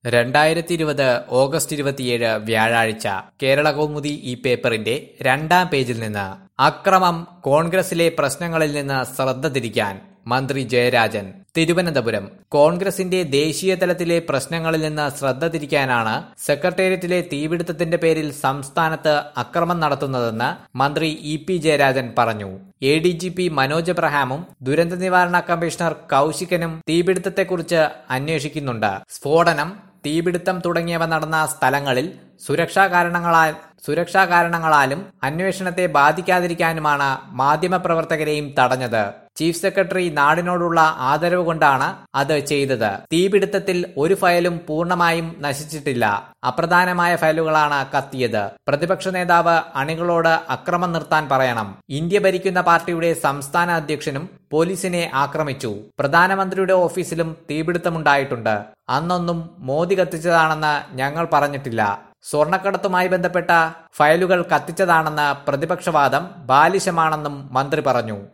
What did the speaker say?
രണ്ടായിരത്തി ഇരുപത് ഓഗസ്റ്റ് ഇരുപത്തിയേഴ് വ്യാഴാഴ്ച കേരള കൗമുദി ഈ പേപ്പറിന്റെ രണ്ടാം പേജിൽ നിന്ന് അക്രമം കോൺഗ്രസിലെ പ്രശ്നങ്ങളിൽ നിന്ന് ശ്രദ്ധ തിരിക്കാൻ മന്ത്രി ജയരാജൻ തിരുവനന്തപുരം കോൺഗ്രസിന്റെ ദേശീയ തലത്തിലെ പ്രശ്നങ്ങളിൽ നിന്ന് ശ്രദ്ധ തിരിക്കാനാണ് സെക്രട്ടേറിയറ്റിലെ തീപിടുത്തത്തിന്റെ പേരിൽ സംസ്ഥാനത്ത് അക്രമം നടത്തുന്നതെന്ന് മന്ത്രി ഇ പി ജയരാജൻ പറഞ്ഞു A D G P Manoj എബ്രഹാമും ദുരന്ത നിവാരണ കമ്മീഷണർ കൌശികനും തീപിടുത്തത്തെക്കുറിച്ച് അന്വേഷിക്കുന്നുണ്ട് സ്ഫോടനം തീപിടുത്തം തുടങ്ങിയവ നടന്ന സ്ഥലങ്ങളിൽ സുരക്ഷാ കാരണങ്ങളാൽ സുരക്ഷാ കാരണങ്ങളാലും അന്വേഷണത്തെ ബാധിക്കാതിരിക്കാനുമാണ് മാധ്യമപ്രവർത്തകരെയും തടഞ്ഞത് ചീഫ് സെക്രട്ടറി നാടിനോടുള്ള ആദരവ് കൊണ്ടാണ് അത് ചെയ്തത് തീപിടുത്തത്തിൽ ഒരു ഫയലും പൂർണ്ണമായും നശിച്ചിട്ടില്ല അപ്രധാനമായ ഫയലുകളാണ് കത്തിയത് പ്രതിപക്ഷ നേതാവ് അണികളോട് അക്രമം നിർത്താൻ പറയണം ഇന്ത്യ ഭരിക്കുന്ന പാർട്ടിയുടെ സംസ്ഥാന അധ്യക്ഷനും പോലീസിനെ ആക്രമിച്ചു പ്രധാനമന്ത്രിയുടെ ഓഫീസിലും തീപിടുത്തമുണ്ടായിട്ടുണ്ട് അന്നൊന്നും മോദി കത്തിച്ചതാണെന്ന് ഞങ്ങൾ പറഞ്ഞിട്ടില്ല സ്വർണക്കടത്തുമായി ബന്ധപ്പെട്ട ഫയലുകൾ കത്തിച്ചതാണെന്ന പ്രതിപക്ഷവാദം ബാലിശമാണെന്നും മന്ത്രി പറഞ്ഞു